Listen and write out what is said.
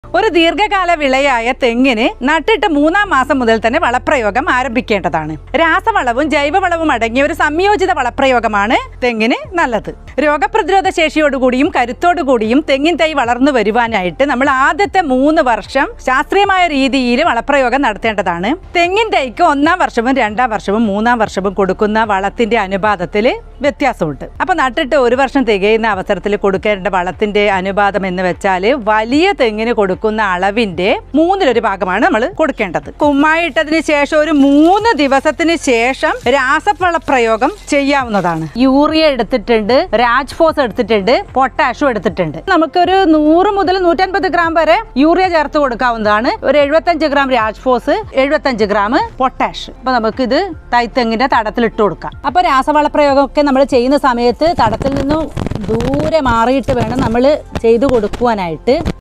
ഒരു ദീർഘകാല വിളയായ തെങ്ങിന് നട്ടിട്ട് മൂന്നാം മാസം മുതൽ തന്നെ വളപ്രയോഗം ആരംഭിക്കേണ്ടതാണ് രാസവളവും ജൈവവളവും അടങ്ങിയ ഒരു സംയോജിത വളപ്രയോഗമാണ് തെങ്ങിന് നല്ലത് രോഗപ്രതിരോധ ശേഷിയോടുകൂടിയും കരുത്തോടുകൂടിയും തെങ്ങിൻ തൈ വളർന്നു വരുവാനായിട്ട് നമ്മൾ ആദ്യത്തെ മൂന്ന് വർഷം ശാസ്ത്രീയമായ രീതിയിൽ വളപ്രയോഗം നടത്തേണ്ടതാണ് തെങ്ങിൻ തൈക്ക് ഒന്നാം വർഷവും രണ്ടാം വർഷവും മൂന്നാം വർഷവും കൊടുക്കുന്ന വളത്തിന്റെ അനുപാതത്തിൽ വ്യത്യാസമുണ്ട് അപ്പൊ നട്ടിട്ട് ഒരു വർഷം തികയുന്ന അവസരത്തിൽ കൊടുക്കേണ്ട വളത്തിന്റെ അനുപാതം എന്ന് വെച്ചാൽ വലിയ തെങ്ങിന് കൊടുക്കുന്ന അളവിന്റെ മൂന്നിലൊരു ഭാഗമാണ് നമ്മൾ കൊടുക്കേണ്ടത് കുമ്മായിട്ടതിന് ശേഷം ഒരു മൂന്ന് ദിവസത്തിന് ശേഷം രാസവള പ്രയോഗം ചെയ്യാവുന്നതാണ് യൂറിയ എടുത്തിട്ടുണ്ട് രാജ്ഫോസ് എടുത്തിട്ടുണ്ട് പൊട്ടാഷും എടുത്തിട്ടുണ്ട് നമുക്കൊരു നൂറ് മുതൽ നൂറ്റൻപത് ഗ്രാം വരെ യൂറിയ ചേർത്ത് കൊടുക്കാവുന്നതാണ് ഒരു എഴുപത്തഞ്ച് ഗ്രാം രാജ്ഫോസ് എഴുപത്തഞ്ച് ഗ്രാം പൊട്ടാഷ് അപ്പൊ നമുക്കിത് തൈത്തെങ്ങിന്റെ തടത്തിൽ ഇട്ട് കൊടുക്കാം അപ്പൊ രാസവള പ്രയോഗമൊക്കെ നമ്മൾ ചെയ്യുന്ന സമയത്ത് തടത്തിൽ നിന്നും ദൂരെ മാറിയിട്ട് വേണം നമ്മൾ ചെയ്തു കൊടുക്കുവാനായിട്ട്